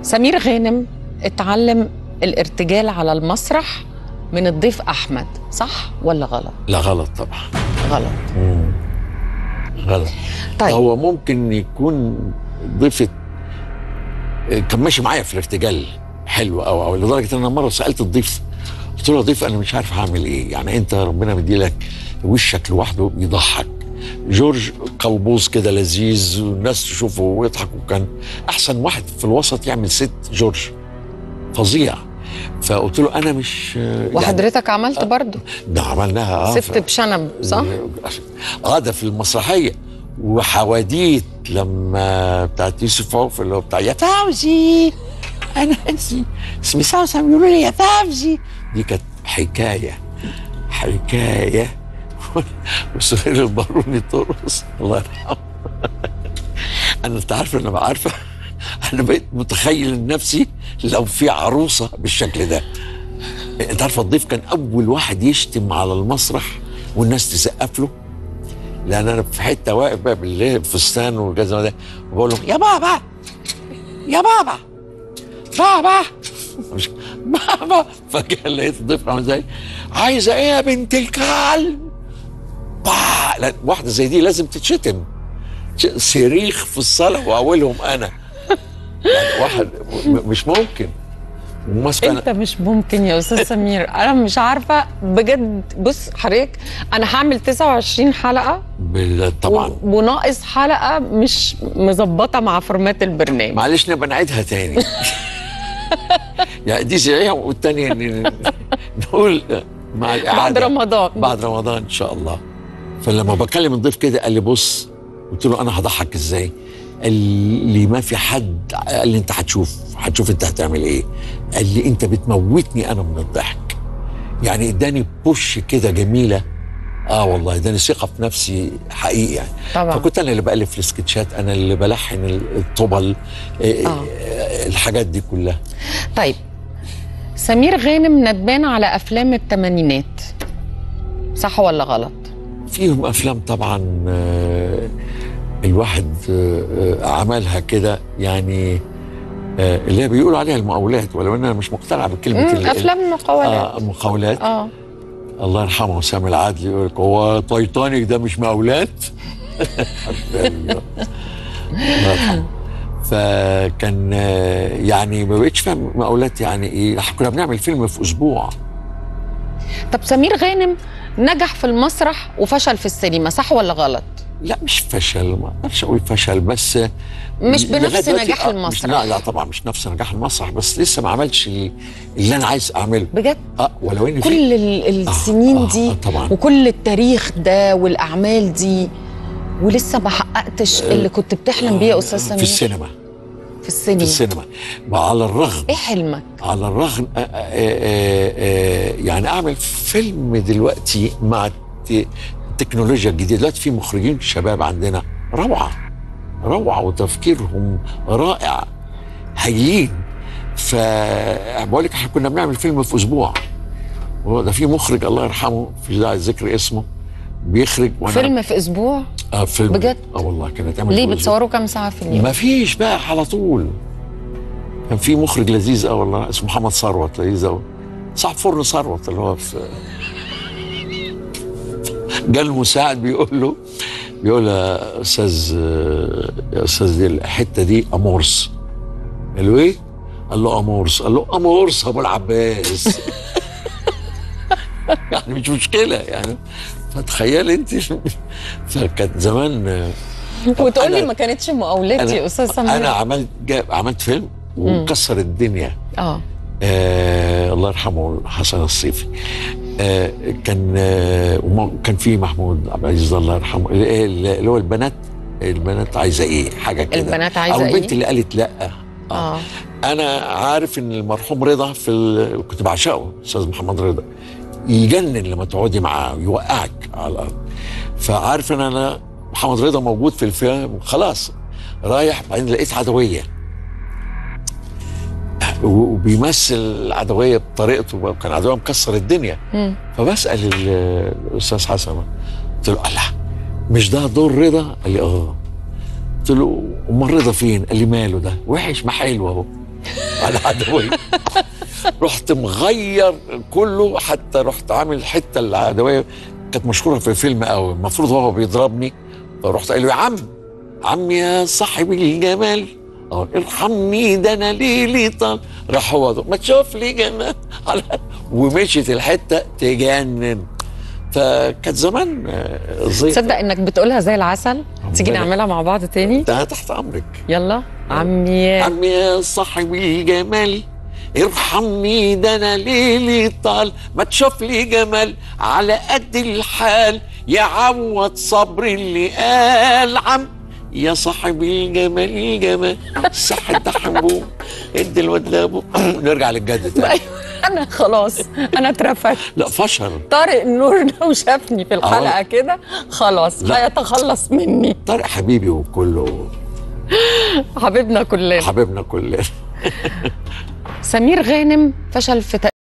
سمير غانم اتعلم الارتجال على المسرح من الضيف احمد صح ولا غلط لا غلط طبعا غلط مم. غلط طيب هو ممكن يكون ضيفة كان ماشي معايا في الارتجال حلو او او لدرجه ان انا مره سالت الضيف قلت له يا ضيف انا مش عارف هعمل ايه يعني انت ربنا مديلك وشك لوحده بيضحك جورج قلبوز كده لذيذ والناس تشوفه ويضحك وكان احسن واحد في الوسط يعمل ست جورج فظيع فقلت له انا مش يعني وحضرتك عملت برضه ده عملناها اه ست ف- بشنب صح اه ده في المسرحيه وحواديت لما بتاعت يوسف عوف اللي هو بتاع يا فوزي انا اسمي اسمي سوسن بيقولوا لي يا فوزي دي كانت حكايه حكايه وسهير الباروني ترقص الله يرحمه انا انت عارفه انا عارفه انا بقيت متخيل نفسي لو في عروسه بالشكل ده انت عارفه الضيف كان اول واحد يشتم على المسرح والناس تسقف له لان انا في حته واقف بقى بالليل فستان والجزمه ده وبقول لهم يا بابا يا بابا بابا مش بابا فجاه لقيت الضيف عامل ازاي عايزه ايه يا بنت الكلب با لا واحده زي دي لازم تتشتم ش- صريخ في الصلاه واولهم انا يعني واحد م- مش ممكن وماسكه انت مش ممكن يا استاذ سمير انا مش عارفه بجد بص حضرتك انا هعمل 29 حلقه بال- طبعا و- وناقص حلقه مش مظبطه مع فورمات البرنامج معلش نبقى نعيدها تاني يعني دي زيها والتانية ن- نقول مع الإعادة بعد رمضان بعد رمضان إن شاء الله فلما بكلم الضيف كده قال لي بص قلت له أنا هضحك إزاي قال لي ما في حد قال لي أنت هتشوف هتشوف أنت هتعمل إيه قال لي أنت بتموتني أنا من الضحك يعني اداني بوش كده جميلة اه والله اداني ثقة في نفسي حقيقي يعني طبعا فكنت انا اللي بالف السكتشات انا اللي بلحن الطبل إيه، آه. إيه، الحاجات دي كلها طيب سمير غانم ندمان على افلام الثمانينات صح ولا غلط فيهم افلام طبعا آه، الواحد آه، آه، عملها كده يعني آه، اللي هي بيقولوا عليها المقاولات ولو ان انا مش مقتنع بكلمه مم، ال- افلام المقاولات آه المقاولات اه الله يرحمه سامي العدل يقول لك هو تايتانيك ده مش مقاولات الله يرحمه فكان آه، يعني ما بقتش فاهم مقاولات يعني ايه كنا بنعمل فيلم في اسبوع طب سمير غانم نجح في المسرح وفشل في السينما صح ولا غلط لا مش فشل ما اقدرش اقول فشل بس مش لغاية بنفس دلوقتي نجاح آه، مش المسرح لا لا طبعا مش نفس نجاح المسرح بس لسه ما عملش اللي, اللي انا عايز اعمله بجد اه ولو ان في كل ال- السنين آه، دي آه، طبعا. وكل التاريخ ده والاعمال دي ولسه ما حققتش اللي كنت بتحلم بيه يا استاذ سمير في السينما في السينما في السينما على الرغم ايه حلمك على الرغم آه، آه، آه، آه، يعني اعمل فيلم دلوقتي مع الت- التكنولوجيا الجديده دلوقتي في مخرجين شباب عندنا روعه روعه وتفكيرهم رائع هايلين فبقول لك احنا كنا بنعمل فيلم في اسبوع هو ده في مخرج الله يرحمه في داعي ذكر اسمه بيخرج وانا فيلم في اسبوع آه فيلم بجد؟ اه والله كانت تعمل ليه في أسبوع. بتصوروا كام ساعه في اليوم ما فيش بقى على طول كان في مخرج لذيذ قوي والله اسمه محمد ثروت لذيذ قوي صاحب فرن ثروت اللي هو في جاء المساعد بيقول له بيقول له يا استاذ يا استاذ دي الحته دي امورس قال له ايه؟ قال له امورس قال له امورس ابو العباس يعني مش مشكله يعني فتخيل انت فكانت زمان وتقول لي أنا- ما كانتش مقاولات يا استاذ سمير انا عملت جاب عملت فيلم وكسر الدنيا اه آه الله يرحمه حسن الصيفي آه كان آه وما- كان في محمود عبد العزيز الله يرحمه اللي اللي هو البنات البنات عايزه ايه حاجه كده البنات عايزة او البنت إيه؟ اللي قالت لا اه انا عارف ان المرحوم رضا في ال... كنت بعشقه استاذ محمد رضا يجنن لما تقعدي معاه يوقعك على الارض فعارف ان انا محمد رضا موجود في الفيلم خلاص رايح بعدين لقيت عدويه و- وبيمثل العدويه بطريقته كان عدويه مكسر الدنيا مم. فبسال ال- الاستاذ حسن قلت له الله مش ده دور رضا؟ قال لي اه قلت له امال رضا فين؟ قال لي ماله ده؟ وحش ما حلو اهو على عدويه رحت مغير كله حتى رحت عامل الحته العدويه كانت مشهوره في الفيلم قوي المفروض هو بيضربني فرحت قال له يا عم عم يا صاحب الجمال اه ارحمني ده انا ليلي طال راح هو ده ما تشوف لي جمال على- ومشيت الحته تجنن فكانت زمان آه، زي تصدق انك بتقولها زي العسل تيجي ربنا- نعملها مع بعض تاني ده تحت امرك يلا عمي عم يا صاحب الجمال ارحمني ده انا ليلي طال ما تشوف لي جمال على قد الحال يعوض صبر اللي قال عم يا صاحب الجمال الجمال صح ده حبوب ادي الواد لابو نرجع للجد تاني أيوة، انا خلاص انا اترفدت لا فشل طارق النور لو شافني في الحلقه كده خلاص لا. هيتخلص مني طارق حبيبي وكله حبيبنا كلنا حبيبنا كلنا سمير غانم فشل في